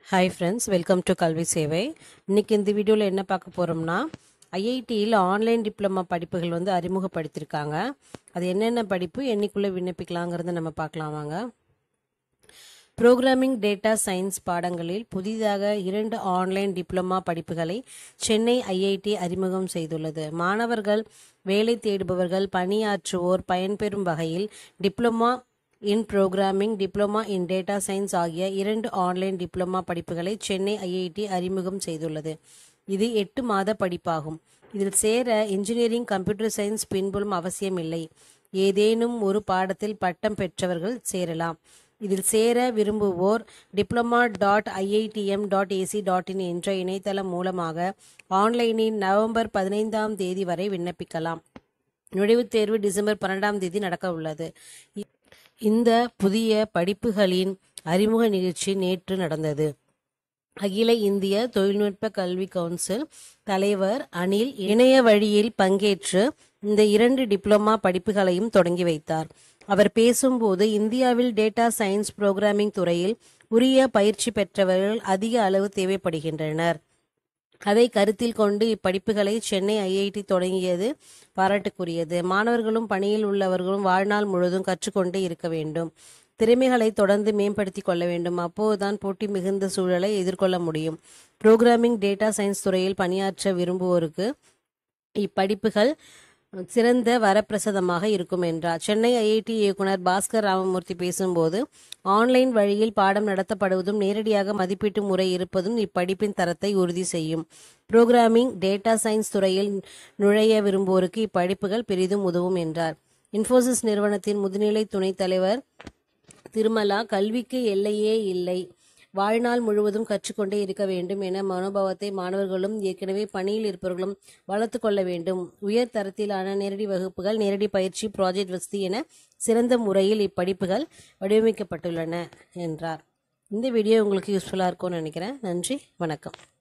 hi friends welcome to கல்வி சேவை இன்னைக்கு இந்த வீடியோவில் என்ன பார்க்க போகிறோம்னா ஐஐடியில் ஆன்லைன் டிப்ளமா படிப்புகள் வந்து அறிமுகப்படுத்தியிருக்காங்க அது என்னென்ன படிப்பு என்னைக்குள்ளே விண்ணப்பிக்கலாங்கிறத நம்ம பார்க்கலாம் வாங்க ப்ரோக்ராமிங் டேட்டா சயின்ஸ் பாடங்களில் புதிதாக இரண்டு ஆன்லைன் டிப்ளமா படிப்புகளை சென்னை ஐஐடி அறிமுகம் செய்துள்ளது மாணவர்கள் வேலை தேடுபவர்கள் பணியாற்றுவோர் பயன்பெறும் வகையில் diploma in programming diploma in data science ஆகிய இரண்டு ஆன்லைன் டிப்ளமா படிப்புகளை சென்னை ஐஐடி அறிமுகம் செய்துள்ளது இது எட்டு மாத படிப்பாகும் இதில் சேர இன்ஜினியரிங் கம்ப்யூட்டர் சயின்ஸ் பின்புலம் அவசியமில்லை ஏதேனும் ஒரு பாடத்தில் பட்டம் பெற்றவர்கள் சேரலாம் இதில் சேர விரும்புவோர் diploma dot IITM dot AC dot in என்ற இணையதளம் மூலமாக ஆன்லைனில் நவம்பர் பதினைந்தாம் தேதி வரை விண்ணப்பிக்கலாம் நுழைவுத் தேர்வு டிசம்பர் பன்னெண்டாம் தேதி நடக்க உள்ளது இந்த புதிய படிப்புகளின் அறிமுக நிகழ்ச்சி நேற்று நடந்தது அகில இந்திய தொழில்நுட்ப கல்வி கவுன்சில் தலைவர் அனில் இணைய வழியில் பங்கேற்று இந்த இரண்டு டிப்ளமா படிப்புகளையும் தொடங்கி வைத்தார் அவர் பேசும்போது இந்தியாவில் டேட்டா சயின்ஸ் புரோகிராமிங் துறையில் உரிய பயிற்சி பெற்றவர்கள் அதிக அளவு தேவைப்படுகின்றனர் அதை கருத்தில் கொண்டு இப்படிப்புகளை சென்னை ஐஐடி தொடங்கியது பாராட்டுக்குரியது மாணவர்களும் பணியில் உள்ளவர்களும் வாழ்நாள் முழுவதும் கற்றுக்கொண்டே இருக்க வேண்டும் திறமைகளை தொடர்ந்து மேம்படுத்திக் கொள்ள வேண்டும் அப்போதுதான் போட்டி மிகுந்த சூழலை எதிர்கொள்ள முடியும் புரோகிராமிங் டேட்டா சயின்ஸ் துறையில் பணியாற்ற விரும்புவோருக்கு இப்படிப்புகள் சிறந்த வரப்பிரசாதமாக இருக்கும் என்றார் சென்னை ஐஐடி இயக்குனர் பாஸ்கர் ராமமூர்த்தி பேசும்போது ஆன்லைன் வழியில் பாடம் நடத்தப்படுவதும் நேரடியாக மதிப்பீட்டு முறை இருப்பதும் இப்படிப்பின் தரத்தை உறுதி செய்யும் புரோகிராமிங் டேட்டா சயின்ஸ் துறையில் நுழைய விரும்புவோருக்கு இப்படிப்புகள் பெரிதும் உதவும் என்றார் இன்ஃபோசிஸ் நிறுவனத்தின் முதுநிலை துணைத் தலைவர் திருமலா கல்விக்கு எல்லையே இல்லை வாழ்நாள் முழுவதும் கற்றுக்கொண்டே இருக்க வேண்டும் என மனோபாவத்தை மாணவர்களும் ஏற்கனவே பணியில் இருப்பவர்களும் வளர்த்து கொள்ள வேண்டும் உயர் தரத்திலான நேரடி வகுப்புகள் நேரடி பயிற்சி ப்ராஜெக்ட் வசதி என சிறந்த முறையில் இப்படிப்புகள் வடிவமைக்கப்பட்டுள்ளன என்றார் இந்த வீடியோ உங்களுக்கு யூஸ்ஃபுல்லாக இருக்கும்னு நினைக்கிறேன் நன்றி வணக்கம்